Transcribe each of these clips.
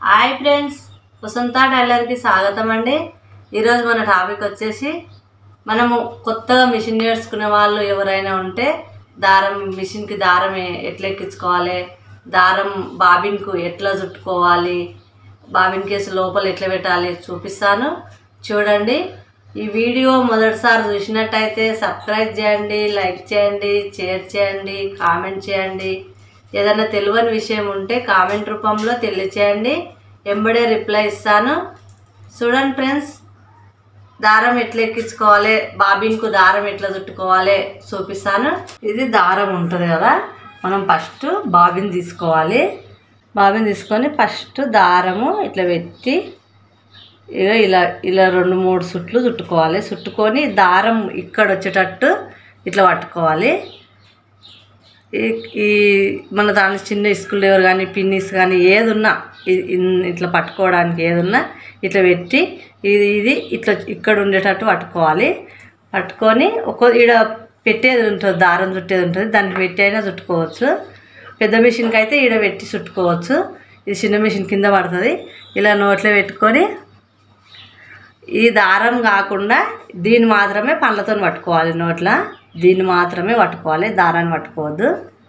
hi friends వసంత టైలర్కి స్వాగతం అండి ఈరోజు మన టాపిక్ వచ్చేసి మనము కొత్తగా మిషన్ నేర్చుకునే వాళ్ళు ఎవరైనా ఉంటే దారం మిషన్కి దారం ఎ- ఎట్లా ఎక్కించుకోవాలి దారం బాబిన్కు ఎట్లా చుట్టుకోవాలి బాబిన్ కేసు లోపల ఎట్లా పెట్టాలి చూపిస్తాను చూడండి ఈ వీడియో మొదటిసారి చూసినట్టయితే సబ్స్క్రైబ్ చేయండి లైక్ చేయండి షేర్ చేయండి కామెంట్ చేయండి ఏదైనా తెలియని విషయం ఉంటే కామెంట్ రూపంలో తెలియచేయండి ఎంబడే రిప్లై ఇస్తాను చూడండి ఫ్రెండ్స్ దారం ఎట్లా ఎక్కించుకోవాలి బాబిన్కు దారం ఎట్లా చుట్టుకోవాలి చూపిస్తాను ఇది దారం ఉంటుంది కదా మనం ఫస్ట్ బాబిన్ తీసుకోవాలి బాబిన్ తీసుకొని ఫస్ట్ దారము ఇట్లా పెట్టి ఇక ఇలా ఇలా రెండు మూడు సుట్లు చుట్టుకోవాలి చుట్టుకొని దారం ఇక్కడ వచ్చేటట్టు ఇట్లా పట్టుకోవాలి ఈ ఈ మన దాని చిన్న స్కూల్ లేవర్ కానీ పిన్నిస్ కానీ ఏది ఉన్నా ఇ- ఇన్- ఇట్లా పట్టుకోవడానికి ఏది ఉన్నా ఇట్లా పెట్టి ఇది ఇది ఇట్లా ఇక్కడ ఉండేటట్టు పట్టుకోవాలి పట్టుకొని ఒక ఈడ పెట్టేది ఉంటుంది దారం చుట్టేది ఉంటుంది దానికి పెట్టి అయినా చుట్టుకోవచ్చు పెద్ద మిషన్కి అయితే ఈడ పెట్టి చుట్టుకోవచ్చు ఇది చిన్న మిషన్ కింద పడుతుంది ఇలా నోట్లో పెట్టుకొని ఈ దారం కాకుండా దీన్ని మాత్రమే పండ్లతో పట్టుకోవాలి నోట్ల దీన్ని మాత్రమే పట్టుకోవాలి దారాన్ని పట్టుకోవద్దు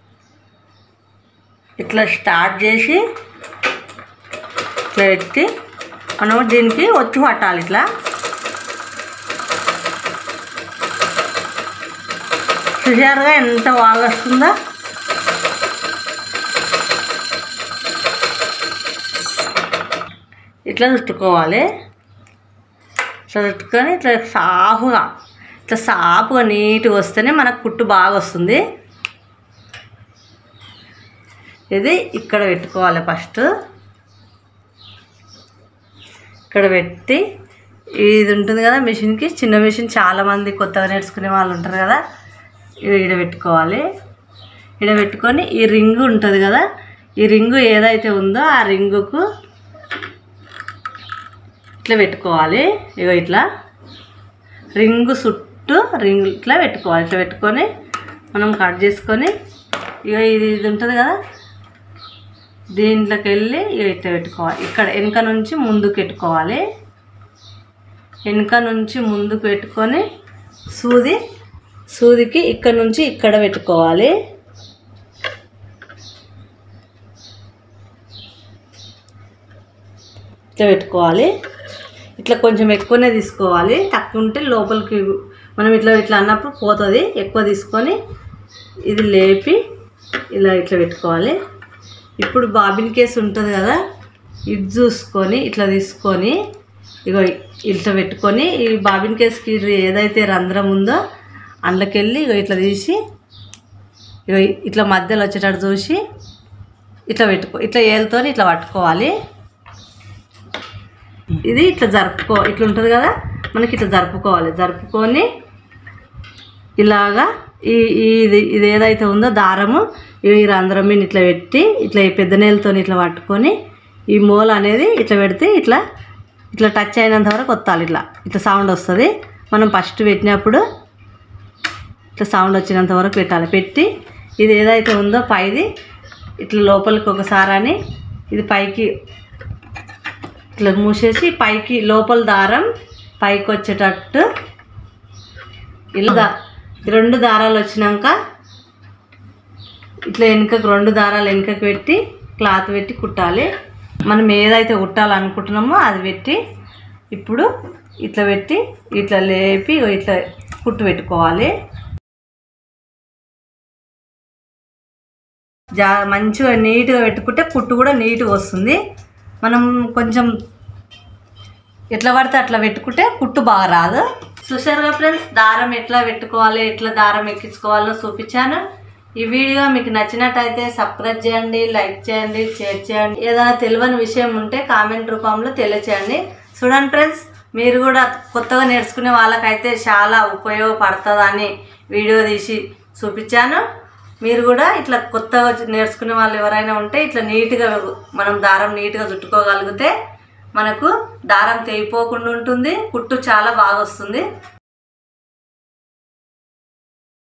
ఇట్లా స్టార్ట్ చేసి ఇట్లా పెట్టి మనం దీనికి వచ్చి పట్టాలి ఇట్లా చూసారుగా ఎంత బాగా వస్తుందో ఇట్లా చుట్టుకోవాలి ఇట్లా చుట్టుకొని ఇట్లా సాఫ్గా ఇట్లా సాఫ్గా నీట్గా వస్తేనే మనకు కుట్టు బాగా వస్తుంది ఇది ఇక్కడ పెట్టుకోవాలి ఫస్ట్ ఇక్కడ పెట్టి ఇది ఉంటుంది కదా మిషన్కి చిన్న మిషన్ చాలామంది కొత్తగా నేర్చుకునే వాళ్ళు ఉంటారు కదా ఇది ఈడ పెట్టుకోవాలి ఈడ పెట్టుకొని ఈ రింగు ఉంటుంది కదా ఈ రింగు ఏదైతే ఉందో ఆ రింగుకు ఇట్లా పెట్టుకోవాలి ఇగో ఇట్లా రింగు చుట్టూ రింగ్ ఇట్లా పెట్టుకోవాలి ఇట్లా పెట్టుకొని మనం కట్ చేసుకొని ఇక ఇది ఇది ఉంటుంది కదా దీంట్లోకి వెళ్ళి ఇక ఇట్లా పెట్టుకోవాలి ఇక్కడ వెనక నుంచి ముందుకు పెట్టుకోవాలి వెనక నుంచి ముందుకు పెట్టుకొని సూది సూదికి ఇక్కడ నుంచి ఇక్కడ పెట్టుకోవాలి ఇట్లా పెట్టుకోవాలి ఇట్లా కొంచెం ఎక్కువనే తీసుకోవాలి తక్కువ ఉంటే లోపలికి మనం ఇట్లా ఇట్లా అన్నప్పుడు పోతుంది ఎక్కువ తీసుకొని ఇది లేపి ఇలా ఇట్లా పెట్టుకోవాలి ఇప్పుడు బాబిన్ కేసు ఉంటుంది కదా ఇది చూసుకొని ఇట్లా తీసుకొని ఇగో ఇట్లా పెట్టుకొని ఈ బాబిన్ కేసుకి ఏదైతే రంధ్రం ఉందో అందులోకెళ్ళి ఇగో ఇట్లా తీసి ఇగో ఇట్లా మధ్యలో వచ్చేటట్టు చూసి ఇట్లా పెట్టుకో ఇట్లా ఏలుతోని ఇట్లా పట్టుకోవాలి ఇది ఇట్లా జరుపుకో ఇట్లా ఉంటుంది కదా మనకి ఇట్లా జరుపుకోవాలి జరుపుకొని ఇలాగా ఈ ఈ- ఇది ఇది ఏదైతే ఉందో దారము ఈ రంధ్రం మీద ఇట్లా పెట్టి ఇట్లా ఈ పెద్ద నేలతో ఇట్లా పట్టుకొని ఈ మూల అనేది ఇట్లా పెడితే ఇట్లా ఇట్లా టచ్ అయినంత వరకు వత్తాలి ఇట్లా ఇట్లా సౌండ్ వస్తుంది మనం ఫస్ట్ పెట్టినప్పుడు ఇట్లా సౌండ్ వచ్చినంత వరకు పెట్టాలి పెట్టి ఇది ఏదైతే ఉందో పైది ఇట్లా లోపలికి ఒకసారి అని ఇది పైకి ఇట్లా మూసేసి పైకి లోపల దారం పైకి వచ్చేటట్టు ఇలా దా- ఈ రెండు దారాలు వచ్చినాక ఇట్లా వెనుకకు రెండు దారాలు వెనుకకు పెట్టి క్లాత్ పెట్టి కుట్టాలి మనం ఏదైతే కుట్టాలనుకుంటున్నామో అది పెట్టి ఇప్పుడు ఇట్లా పెట్టి ఇట్లా లేపి ఇగో ఇట్లా కుట్టు పెట్టుకోవాలి జా మంచిగా నీట్గా పెట్టుకుంటే కుట్టు కూడా నీట్గా వస్తుంది మనం కొంచెం ఎట్లా పడితే అట్లా పెట్టుకుంటే కుట్టు బాగా రాదు చూసారుగా ఫ్రెండ్స్ దారం ఎట్లా పెట్టుకోవాలి ఎట్లా దారం ఎక్కించుకోవాలో చూపించాను ఈ వీడియో మీకు నచ్చినట్టయితే సబ్స్క్రైబ్ చేయండి లైక్ చేయండి షేర్ చేయండి ఏదైనా తెలియని విషయం ఉంటే కామెంట్ రూపంలో తెలియచేయండి చూడండి ఫ్రెండ్స్ మీరు కూడా కొత్తగా నేర్చుకునే వాళ్ళకైతే చాలా ఉపయోగపడుతుందని వీడియో తీసి చూపించాను మీరు కూడా ఇట్లా కొత్తగా నేర్చుకునే వాళ్ళు ఎవరైనా ఉంటే ఇట్లా నీట్గా మనం దారం నీట్గా చుట్టుకోగలిగితే మనకు దారం తెగిపోకుండా ఉంటుంది కుట్టు చాలా బాగా వస్తుంది